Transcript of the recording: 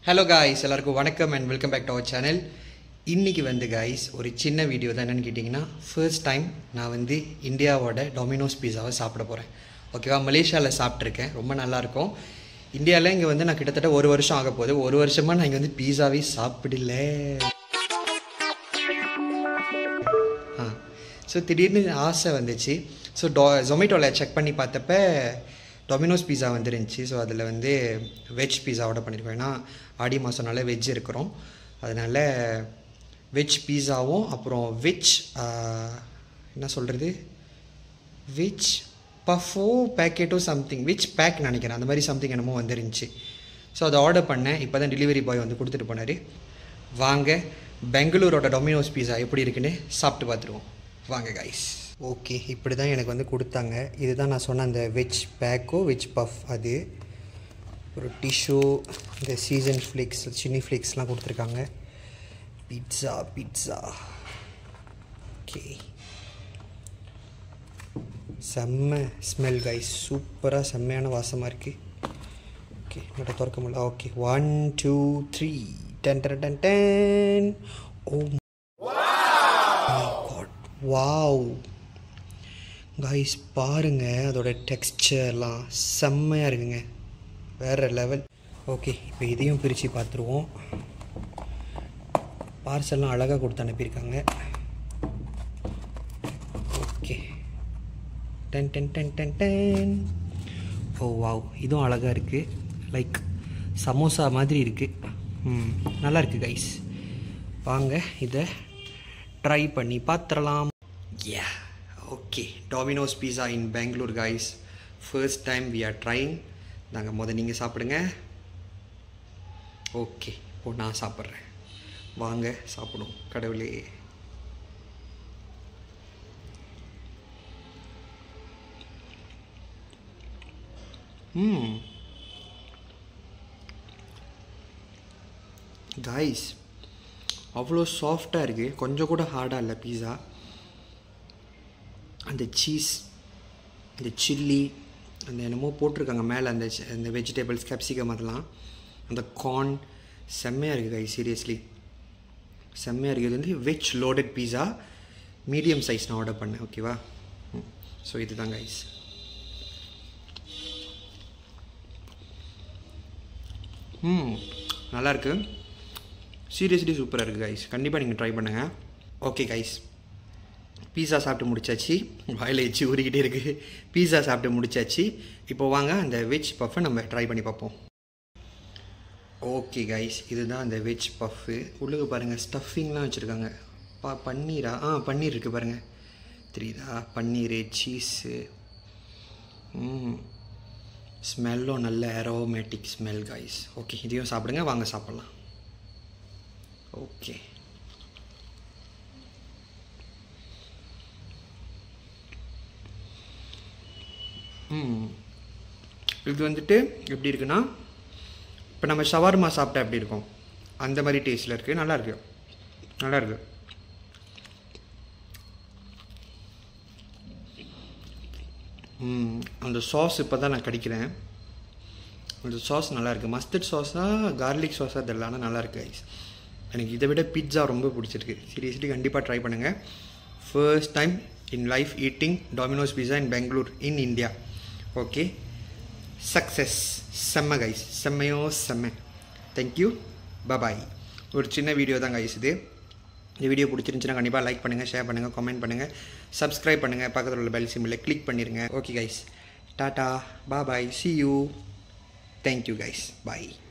hello guys எல்லாருக்கும் வணக்கம் and welcome back to our channel இன்றைக்கி வந்து காய்ஸ் ஒரு சின்ன வீடியோ தான் என்னென்னு கேட்டிங்கன்னா ஃபர்ஸ்ட் டைம் நான் வந்து இந்தியாவோட டொமினோஸ் பீஸாவை சாப்பிட போகிறேன் ஓகேவா மலேசியாவில் சாப்பிட்ருக்கேன் ரொம்ப நல்லாயிருக்கும் இந்தியாவில் இங்கே வந்து நான் கிட்டத்தட்ட ஒரு வருஷம் ஆக போகுது ஒரு வருஷமாக நான் இங்கே வந்து பீஸாவே சாப்பிடல ஆ ஸோ திடீர்னு ஆசை வந்துச்சு ஸோ டொ ஜொமேட்டோவில் செக் பண்ணி பார்த்தப்ப டொமினோஸ் பீஸா வந்துருந்துச்சு ஸோ அதில் வந்து வெஜ் பீஸா ஆர்டர் பண்ணியிருக்கோம் ஏன்னா ஆடி மாதம்னால வெஜ் இருக்கிறோம் அதனால் வெஜ் பீஸாவும் அப்புறம் வெஜ் என்ன சொல்கிறது வெஜ் பஃபோ பேக்கெட்டோ சம்திங் வெஜ் பேக் நினைக்கிறேன் அந்த மாதிரி சம்திங் என்னமோ வந்துருந்துச்சு ஸோ அதை ஆர்டர் பண்ணேன் இப்போ தான் டெலிவரி பாய் வந்து கொடுத்துட்டு போனார் வாங்க பெங்களூரோட டொமினோஸ் பீஸா எப்படி இருக்குன்னு சாப்பிட்டு பார்த்துருவோம் வாங்க கைஸ் ஓகே இப்படி தான் எனக்கு வந்து கொடுத்தாங்க இதுதான் நான் சொன்ன அந்த வெஜ் பேக்கோ வெஜ் பஃப் அது ஒரு டிஷ்யூ இந்த சீசன் ஃப்ளிக்ஸ் சின்னி ஃப்ளிக்ஸ்லாம் கொடுத்துருக்காங்க பிட்ஸா பிட்ஸா ஓகே செம்ம ஸ்மெல் கைஸ் சூப்பராக செம்மையான வாசமாக இருக்குது ஓகே நோட்ட திறக்க முடியல okay one two three ten ten ten ten oh god wow guys பாருங்க அதோட டெக்ஸ்டர்லாம் செம்மையாக இருக்குங்க வேறு லெவல் ஓகே இப்போ இதையும் பிரித்து பார்த்துருவோம் பார்சல்லாம் அழகாக கொடுத்து அனுப்பியிருக்காங்க okay ten ten ten ten ten oh wow இதுவும் அழகாக இருக்குது லைக் சமோசா மாதிரி இருக்குது ம் நல்லா இருக்குது கைஸ் வாங்க இதை ட்ரை பண்ணி பார்த்துடலாம் yeah okay Domino's pizza in Bangalore guys first time we are trying நாங்கள் முத நீங்கள் சாப்பிடுங்க ஓகே இப்போ நான் சாப்பிட்றேன் வாங்க சாப்பிடுவோம் கடவுளே ம் கைஸ் அவ்வளோ சாஃப்டாக இருக்குது கொஞ்சம் கூட ஹார்டாக இல்லை பீஸா அந்த சீஸ் அந்த சில்லி அந்த என்னமோ போட்டிருக்காங்க மேலே அந்த சி- அந்த வெஜிடபிள்ஸ் கேப்சிகம் அதெல்லாம் அந்த கார்ன் செம்மையாக இருக்குது கைஸ் சீரியஸ்லி செம்மையாக இருக்குது இது வந்து veg loaded pizza medium size நான் ஆர்டர் பண்ணேன் ஓகேவா ஸோ இதுதான் கைஸ் ம் நல்லாயிருக்கு சீரியஸ்லி சூப்பராக இருக்குது கைஸ் கண்டிப்பாக நீங்கள் ட்ரை பண்ணுங்கள் ஓகே கைஸ் பீஸா சாப்பிட்டு முடிச்சாச்சு வாயில் எச்சி ஊறிக்கிட்டே இருக்குது பீஸா சாப்பிட்டு முடிச்சாச்சு இப்போ வாங்க அந்த வெஜ் பஃப்பை நம்ம ட்ரை பண்ணி பார்ப்போம் ஓகே கைஸ் இதுதான் அந்த வெஜ் பஃப்பு உள்ளுக்கு பாருங்கள் ஸ்டஃபிங்லாம் வச்சுருக்காங்க பா பன்னீரா ஆ பன்னீர் இருக்குது பாருங்கள் தெரியுதா பன்னீர் சீஸு ம் ஸ்மெல்லும் நல்ல அரோமேட்டிக் ஸ்மெல் கைஸ் ஓகே இதையும் சாப்பிடுங்க வாங்க சாப்பிட்லாம் ஓகே ம் இது வந்துட்டு எப்படி இருக்குன்னா இப்போ நம்ம ஷவர்மா சாப்பிட்டா எப்படி இருக்கும் அந்த மாதிரி டேஸ்ட்டில் இருக்குது நல்லா இருக்கு நல்லா இருக்கு ம் அந்த சாஸ் இப்போ தான் நான் கடிக்கிறேன் அந்த சாஸ் நல்லா இருக்கு மஸ்டர்ட் சாஸா கார்லிக் சாஸா தெரியல ஆனால் நல்லா இருக்கு ஐஸ் எனக்கு இதை விட பிட்ஸா ரொம்ப பிடிச்சிருக்கு சீரியஸ்லி கண்டிப்பாக ட்ரை பண்ணுங்கள் first time in life eating Domino's pizza in Bangalore in India okay success செம்ம கைஸ் செம்மையோ செம்ம தேங்க்யூ பபாய் ஒரு சின்ன வீடியோ தான் கைஸ் இது இந்த வீடியோ பிடிச்சிருந்துச்சுன்னா கண்டிப்பாக லைக் பண்ணுங்கள் ஷேர் பண்ணுங்கள் கமெண்ட் பண்ணுங்கள் சப்ஸ்கிரைப் பண்ணுங்கள் பக்கத்தில் உள்ள பெல் சிம்பிளில் கிளிக் பண்ணிடுங்க ஓகே கைஸ் டாட்டா bye see you thank you guys bye